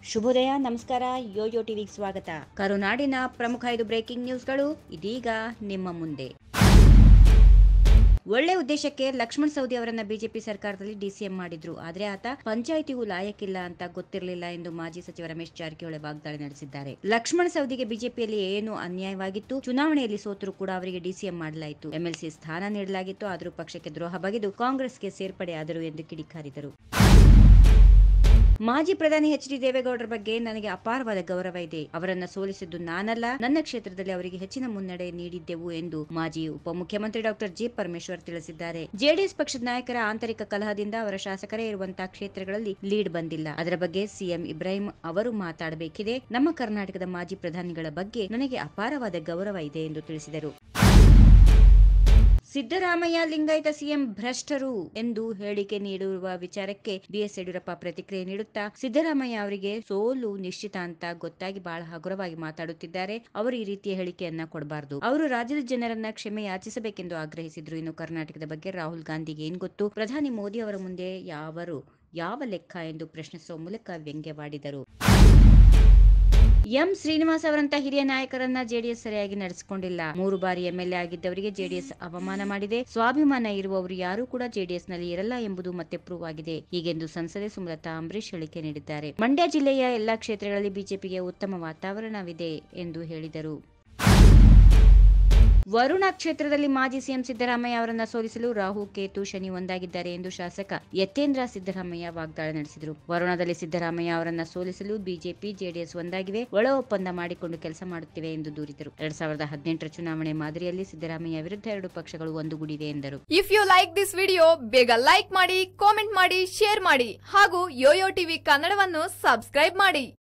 ಶುಭೋದಯ ನಮಸ್ಕಾರ ಯೋಯೋ ಟಿವಿಗೆ ಸ್ವಾಗತ ಕರುನಾಡಿನ ಪ್ರಮುಖ ಐದು ಬ್ರೇಕಿಂಗ್ ನ್ಯೂಸ್ಗಳು ಇದೀಗ ನಿಮ್ಮ ಮುಂದೆ ಒಳ್ಳೆ ಉದ್ದೇಶಕ್ಕೆ ಲಕ್ಷ್ಮಣ್ ಸೌದಿ ಅವರನ್ನ ಬಿಜೆಪಿ ಸರ್ಕಾರದಲ್ಲಿ ಡಿಸಿಎಂ ಮಾಡಿದ್ರು ಆದ್ರೆ ಆತ ಪಂಚಾಯಿತಿಗೂ ಲಾಯಕ್ಕಿಲ್ಲ ಅಂತ ಗೊತ್ತಿರಲಿಲ್ಲ ಎಂದು ಮಾಜಿ ಸಚಿವ ರಮೇಶ್ ಜಾರಕಿಹೊಳಿ ವಾಗ್ದಾಳಿ ನಡೆಸಿದ್ದಾರೆ ಲಕ್ಷ್ಮಣ್ ಸೌದಿಗೆ ಬಿಜೆಪಿಯಲ್ಲಿ ಏನು ಅನ್ಯಾಯವಾಗಿತ್ತು ಚುನಾವಣೆಯಲ್ಲಿ ಸೋತರೂ ಕೂಡ ಅವರಿಗೆ ಡಿಸಿಎಂ ಮಾಡಲಾಯಿತು ಎಂಎಲ್ಸಿ ಸ್ಥಾನ ನೀಡಲಾಗಿತ್ತು ಆದರೂ ಪಕ್ಷಕ್ಕೆ ದ್ರೋಹ ಬಗೆದು ಕಾಂಗ್ರೆಸ್ಗೆ ಸೇರ್ಪಡೆಯಾದರು ಎಂದು ಕಿಡಿಕಾರಿದರು ಮಾಜಿ ಪ್ರಧಾನಿ ಎಚ್ ಡಿ ದೇವೇಗೌಡರ ಬಗ್ಗೆ ನನಗೆ ಅಪಾರವಾದ ಗೌರವ ಇದೆ ಅವರನ್ನ ಸೋಲಿಸಿದ್ದು ನಾನಲ್ಲ ನನ್ನ ಕ್ಷೇತ್ರದಲ್ಲಿ ಅವರಿಗೆ ಹೆಚ್ಚಿನ ಮುನ್ನಡೆ ನೀಡಿದ್ದೆವು ಎಂದು ಮಾಜಿ ಉಪಮುಖ್ಯಮಂತ್ರಿ ಡಾಕ್ಟರ್ ಜಿ ಪರಮೇಶ್ವರ್ ತಿಳಿಸಿದ್ದಾರೆ ಜೆಡಿಎಸ್ ಪಕ್ಷದ ನಾಯಕರ ಆಂತರಿಕ ಕಲಹದಿಂದ ಅವರ ಶಾಸಕರೇ ಇರುವಂತಹ ಕ್ಷೇತ್ರಗಳಲ್ಲಿ ಲೀಡ್ ಬಂದಿಲ್ಲ ಅದರ ಬಗ್ಗೆ ಸಿಎಂ ಇಬ್ರಾಹಿಂ ಅವರು ಮಾತಾಡಬೇಕಿದೆ ನಮ್ಮ ಕರ್ನಾಟಕದ ಮಾಜಿ ಪ್ರಧಾನಿಗಳ ಬಗ್ಗೆ ನನಗೆ ಅಪಾರವಾದ ಗೌರವ ಇದೆ ಎಂದು ತಿಳಿಸಿದರು ಸಿದ್ದರಾಮಯ್ಯ ಲಿಂಗಾಯತ ಸಿಎಂ ಭ್ರಷ್ಟರು ಎಂದು ಹೇಳಿಕೆ ನೀಡಿರುವ ವಿಚಾರಕ್ಕೆ ಬಿಎಸ್ ಯಡಿಯೂರಪ್ಪ ಪ್ರತಿಕ್ರಿಯೆ ನೀಡುತ್ತಾ ಸಿದ್ದರಾಮಯ್ಯ ಅವರಿಗೆ ಸೋಲು ನಿಶ್ಚಿತ ಅಂತ ಗೊತ್ತಾಗಿ ಬಹಳ ಹಗುರವಾಗಿ ಮಾತಾಡುತ್ತಿದ್ದಾರೆ ಅವರು ಈ ರೀತಿಯ ಹೇಳಿಕೆಯನ್ನ ಕೊಡಬಾರದು ಅವರು ರಾಜ್ಯದ ಜನರನ್ನ ಕ್ಷಮೆ ಯಾಚಿಸಬೇಕೆಂದು ಆಗ್ರಹಿಸಿದ್ರು ಇನ್ನು ಕರ್ನಾಟಕದ ಬಗ್ಗೆ ರಾಹುಲ್ ಗಾಂಧಿಗೆ ಏನ್ ಗೊತ್ತು ಪ್ರಧಾನಿ ಮೋದಿ ಅವರ ಮುಂದೆ ಯಾವರು ಯಾವ ಲೆಕ್ಕ ಎಂದು ಪ್ರಶ್ನಿಸುವ ಮೂಲಕ ವ್ಯಂಗ್ಯವಾಡಿದರು ಎಂ ಶ್ರೀನಿವಾಸ್ ಅವರಂತ ಹಿರಿಯ ನಾಯಕರನ್ನ ಜೆಡಿಎಸ್ ಸರಿಯಾಗಿ ನಡೆಸಿಕೊಂಡಿಲ್ಲ ಮೂರು ಬಾರಿ ಎಂಎಲ್ಎ ಆಗಿದ್ದವರಿಗೆ ಜೆಡಿಎಸ್ ಅವಮಾನ ಮಾಡಿದೆ ಸ್ವಾಭಿಮಾನ ಇರುವವರು ಯಾರೂ ಕೂಡ ಜೆಡಿಎಸ್ ನಲ್ಲಿ ಇರಲ್ಲ ಎಂಬುದು ಮತ್ತೆ ಪ್ರೂವ್ ಆಗಿದೆ ಹೀಗೆಂದು ಸಂಸದೆ ಸುಮಲತಾ ಅಂಬರೀಶ್ ಹೇಳಿಕೆ ನೀಡಿದ್ದಾರೆ ಮಂಡ್ಯ ಜಿಲ್ಲೆಯ ಎಲ್ಲಾ ಕ್ಷೇತ್ರಗಳಲ್ಲಿ ಬಿಜೆಪಿಗೆ ಉತ್ತಮ ವಾತಾವರಣವಿದೆ ಎಂದು ಹೇಳಿದರು ವರುಣ ಕ್ಷೇತ್ರದಲ್ಲಿ ಮಾಜಿ ಸಿಎಂ ಸಿದ್ದರಾಮಯ್ಯ ಅವರನ್ನ ಸೋಲಿಸಲು ರಾಹು ಕೇತು ಶನಿ ಒಂದಾಗಿದ್ದಾರೆ ಎಂದು ಶಾಸಕ ಯತೇಂದ್ರ ಸಿದ್ದರಾಮಯ್ಯ ವಾಗ್ದಾಳಿ ನಡೆಸಿದರು ವರುಣದಲ್ಲಿ ಸಿದ್ದರಾಮಯ್ಯ ಅವರನ್ನ ಸೋಲಿಸಲು ಬಿಜೆಪಿ ಜೆಡಿಎಸ್ ಒಂದಾಗಿವೆ ಒಳ ಒಪ್ಪಂದ ಮಾಡಿಕೊಂಡು ಕೆಲಸ ಮಾಡುತ್ತಿವೆ ಎಂದು ದೂರಿದರು ಎರಡ್ ಸಾವಿರದ ಹದಿನೆಂಟರ ಚುನಾವಣೆ ಮಾದರಿಯಲ್ಲಿ ಸಿದ್ದರಾಮಯ್ಯ ವಿರುದ್ಧ ಎರಡು ಪಕ್ಷಗಳು ಒಂದುಗೂಡಿವೆ ಎಂದರು if you like this video ಬೇಗ ಲೈಕ್ ಮಾಡಿ ಕಾಮೆಂಟ್ ಮಾಡಿ ಶೇರ್ ಮಾಡಿ ಹಾಗೂ ಯೋಯೋ ಟಿವಿ ಕನ್ನಡವನ್ನು ಸಬ್ಸ್ಕ್ರೈಬ್ ಮಾಡಿ